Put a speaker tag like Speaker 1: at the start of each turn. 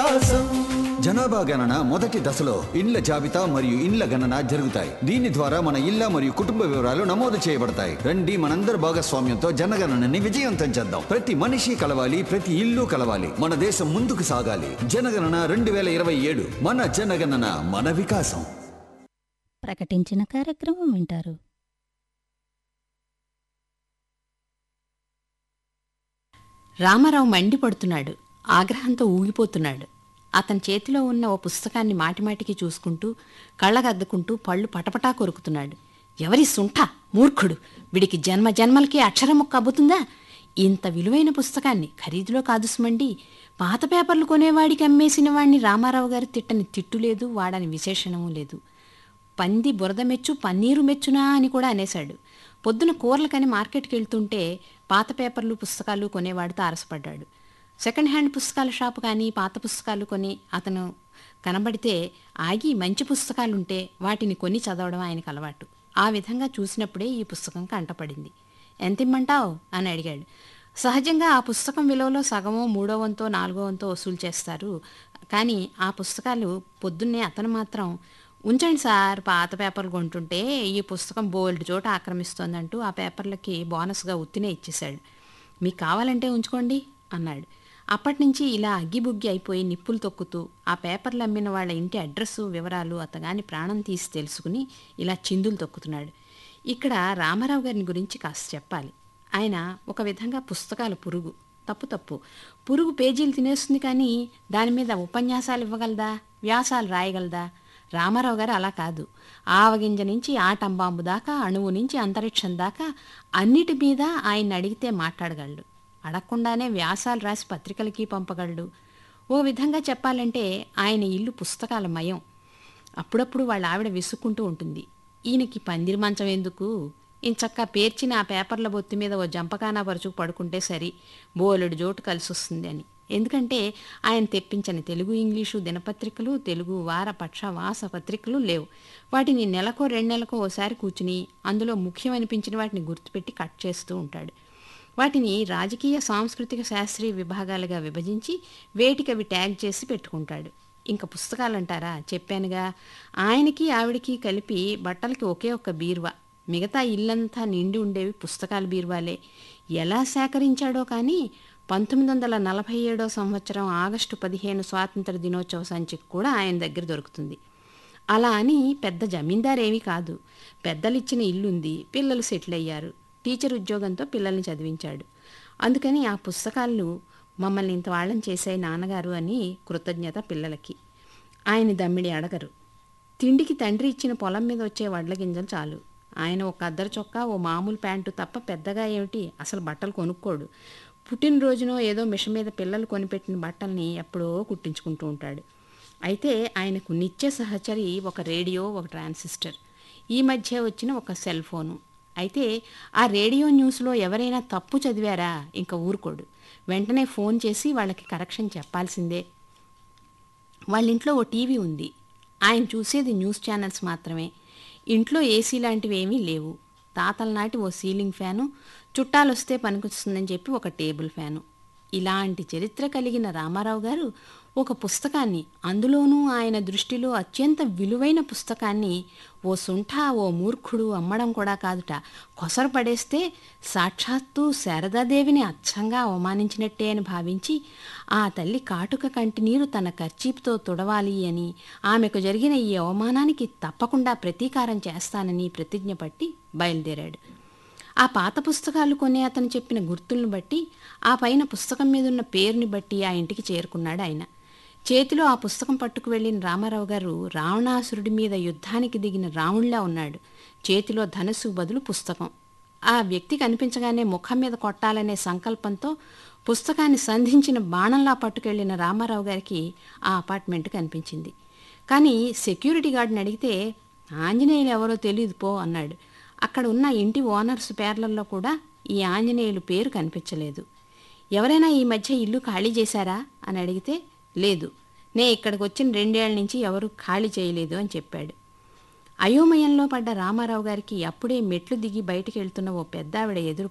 Speaker 1: జనాభా గణన మొదటి దశలో ఇండ్ల జాబితా మరియు ఇండ్ల గణన జరుగుతాయి దీని ద్వారా మన ఇళ్ల మరియు కుటుంబ వివరాలు నమోదు చేయబడతాయి రండి మనందరి భాగస్వామ్యంతో జనగణనని విజయవంతం చేద్దాం ప్రతి మనిషి కలవాలి ప్రతి ఇల్లు కలవాలి మన దేశం ముందుకు సాగాలి జనగణన రెండు వేల ఇరవై ఏడు మన జనగణన మన వికాసం
Speaker 2: ప్రకటించిన కార్యక్రమం వింటారు
Speaker 3: రామారావు మండిపడుతున్నాడు ఆగ్రహంతో ఊగిపోతున్నాడు అతని చేతిలో ఉన్న ఓ పుస్తకాన్ని మాటిమాటికి చూసుకుంటూ కళ్ళగద్దుకుంటూ పళ్ళు పటపటా కొరుకుతున్నాడు ఎవరి సుంఠ మూర్ఖుడు వీడికి జన్మ జన్మలకి అక్షరం ముక్క అబ్బుతుందా ఇంత విలువైన పుస్తకాన్ని ఖరీదులో కాదు సుమండి పాత పేపర్లు కొనేవాడికి అమ్మేసిన వాడిని రామారావు గారు తిట్టని తిట్టు లేదు వాడని విశేషణము లేదు పంది బురద మెచ్చు పన్నీరు మెచ్చునా అని కూడా అనేశాడు పొద్దున కూరలకని మార్కెట్కి వెళ్తుంటే పాత పేపర్లు పుస్తకాలు కొనేవాడు తారసపడ్డాడు సెకండ్ హ్యాండ్ పుస్తకాల షాపు కానీ పాత పుస్తకాలు కొని అతను కనబడితే ఆగి మంచి పుస్తకాలుంటే వాటిని కొని చదవడం ఆయనకు అలవాటు ఆ విధంగా చూసినప్పుడే ఈ పుస్తకం కంటపడింది ఎంత ఇమ్మంటావు అని అడిగాడు సహజంగా ఆ పుస్తకం విలువలో సగమో మూడో వంతో నాలుగో వంతో వసూలు చేస్తారు కానీ ఆ పుస్తకాలు పొద్దున్నే అతను మాత్రం ఉంచండి సార్ పాత పేపర్లు కొంటుంటే ఈ పుస్తకం బోల్డ్ చోట ఆక్రమిస్తోందంటూ ఆ పేపర్లకి బోనస్గా ఉత్తినే ఇచ్చేశాడు మీకు కావాలంటే ఉంచుకోండి అన్నాడు అప్పటి నుంచి ఇలా అగ్గిబుగ్గి అయిపోయి నిప్పులు తొక్కుతూ ఆ పేపర్లు అమ్మిన వాళ్ళ ఇంటి అడ్రస్సు వివరాలు అతగాని ప్రాణం తీసి తెలుసుకుని ఇలా చిందులు తొక్కుతున్నాడు ఇక్కడ రామారావు గారిని గురించి కాస్త చెప్పాలి ఆయన ఒక విధంగా పుస్తకాల పురుగు తప్పు తప్పు పురుగు పేజీలు తినేస్తుంది కానీ దాని మీద ఉపన్యాసాలు ఇవ్వగలదా వ్యాసాలు రాయగలదా రామారావు గారు అలా కాదు ఆవగింజ నుంచి ఆటంబాంబు దాకా అణువు నుంచి అంతరిక్షం దాకా అన్నిటి మీద ఆయన అడిగితే మాట్లాడగలడు అడగకుండానే వ్యాసాలు రాసి పత్రికలకి పంపగలడు ఓ విధంగా చెప్పాలంటే ఆయన ఇల్లు పుస్తకాల మయం అప్పుడప్పుడు వాళ్ళ ఆవిడ విసుక్కుంటూ ఉంటుంది ఈయనకి పందిరి మంచం ఎందుకు ఇంచక్క పేర్చిన ఆ పేపర్ల బొత్తి మీద ఓ జంపకానా పరుచుకు పడుకుంటే సరి బోలెడు జోటు కలిసి వస్తుంది అని ఎందుకంటే ఆయన తెప్పించని తెలుగు ఇంగ్లీషు దినపత్రికలు తెలుగు వార పక్ష వాస పత్రికలు లేవు వాటిని నెలకో రెండు నెలకో ఓసారి కూర్చుని అందులో ముఖ్యం అనిపించిన వాటిని గుర్తుపెట్టి కట్ చేస్తూ ఉంటాడు వాటిని రాజకీయ సాంస్కృతిక శాస్త్రీయ విభాగాలుగా విభజించి వేటికవి ట్యాగ్ చేసి పెట్టుకుంటాడు ఇంకా పుస్తకాలంటారా చెప్పానుగా ఆయనకి ఆవిడకి కలిపి బట్టలకి ఒకే ఒక్క బీరువా మిగతా ఇల్లంతా నిండి ఉండేవి పుస్తకాల బీరువాలే ఎలా సేకరించాడో కానీ పంతొమ్మిది వందల నలభై ఏడో సంవత్సరం ఆగస్టు పదిహేను స్వాతంత్ర దినోత్సవ సంచిక కూడా ఆయన దగ్గర దొరుకుతుంది అలా అని పెద్ద జమీందారేమీ కాదు పెద్దలిచ్చిన ఇల్లుంది పిల్లలు సెటిల్ అయ్యారు టీచర్ ఉద్యోగంతో పిల్లల్ని చదివించాడు అందుకని ఆ పుస్తకాలు మమ్మల్ని ఇంత వాళ్ళని చేశాయి నాన్నగారు అని కృతజ్ఞత పిల్లలకి ఆయన దమ్మిడి అడగరు తిండికి తండ్రి ఇచ్చిన పొలం మీద వచ్చే వడ్ల గింజలు చాలు ఆయన ఒక అద్దరు చొక్కా ఓ మామూలు ప్యాంటు తప్ప పెద్దగా ఏమిటి అసలు బట్టలు కొనుక్కోడు పుట్టినరోజునో ఏదో మిషన్ మీద పిల్లలు కొనిపెట్టిన బట్టల్ని ఎప్పుడో కుట్టించుకుంటూ ఉంటాడు అయితే ఆయనకు నిత్య సహచరి ఒక రేడియో ఒక ట్రాన్సిస్టర్ ఈ మధ్య వచ్చిన ఒక సెల్ ఫోను అయితే ఆ రేడియో న్యూస్లో ఎవరైనా తప్పు చదివారా ఇంకా ఊరుకోడు వెంటనే ఫోన్ చేసి వాళ్ళకి కరెక్షన్ చెప్పాల్సిందే వాళ్ళ ఇంట్లో ఓ టీవీ ఉంది ఆయన చూసేది న్యూస్ ఛానల్స్ మాత్రమే ఇంట్లో ఏసీ లాంటివి ఏమీ లేవు తాతల నాటి ఓ సీలింగ్ ఫ్యాను చుట్టాలు వస్తే పనికొస్తుందని చెప్పి ఒక టేబుల్ ఫ్యాను ఇలాంటి చరిత్ర కలిగిన రామారావు గారు ఒక పుస్తకాన్ని అందులోనూ ఆయన దృష్టిలో అత్యంత విలువైన పుస్తకాన్ని ఓ సుంఠ ఓ మూర్ఖుడు అమ్మడం కూడా కాదుట కొసరు పడేస్తే సాక్షాత్తు శారదాదేవిని అచ్చంగా అవమానించినట్టే అని భావించి ఆ తల్లి కాటుక కంటి నీరు తన కర్చీపుతో తుడవాలి అని ఆమెకు జరిగిన ఈ అవమానానికి తప్పకుండా ప్రతీకారం చేస్తానని ప్రతిజ్ఞ పట్టి బయలుదేరాడు ఆ పాత పుస్తకాలు కొనే అతను చెప్పిన గుర్తులను బట్టి ఆ పైన పుస్తకం మీద ఉన్న పేరుని బట్టి ఆ ఇంటికి చేరుకున్నాడు ఆయన చేతిలో ఆ పుస్తకం పట్టుకు వెళ్ళిన రామారావు గారు రావణాసురుడి మీద యుద్ధానికి దిగిన రావుళ్లా ఉన్నాడు చేతిలో ధనుసు బదులు పుస్తకం ఆ వ్యక్తి కనిపించగానే ముఖం మీద కొట్టాలనే సంకల్పంతో పుస్తకాన్ని సంధించిన బాణంలా పట్టుకెళ్లిన రామారావు గారికి ఆ అపార్ట్మెంట్ కనిపించింది కానీ సెక్యూరిటీ గార్డుని అడిగితే ఆంజనేయులు ఎవరో తెలియదు పో అన్నాడు అక్కడ ఉన్న ఇంటి ఓనర్స్ పేర్లలో కూడా ఈ ఆంజనేయులు పేరు కనిపించలేదు ఎవరైనా ఈ మధ్య ఇల్లు ఖాళీ చేశారా అని అడిగితే లేదు నే ఇక్కడికి వచ్చిన రెండేళ్ల నుంచి ఎవరు ఖాళీ చేయలేదు అని చెప్పాడు అయోమయంలో పడ్డ రామారావు గారికి అప్పుడే మెట్లు దిగి బయటికి వెళ్తున్న ఓ పెద్దావిడ ఎదురు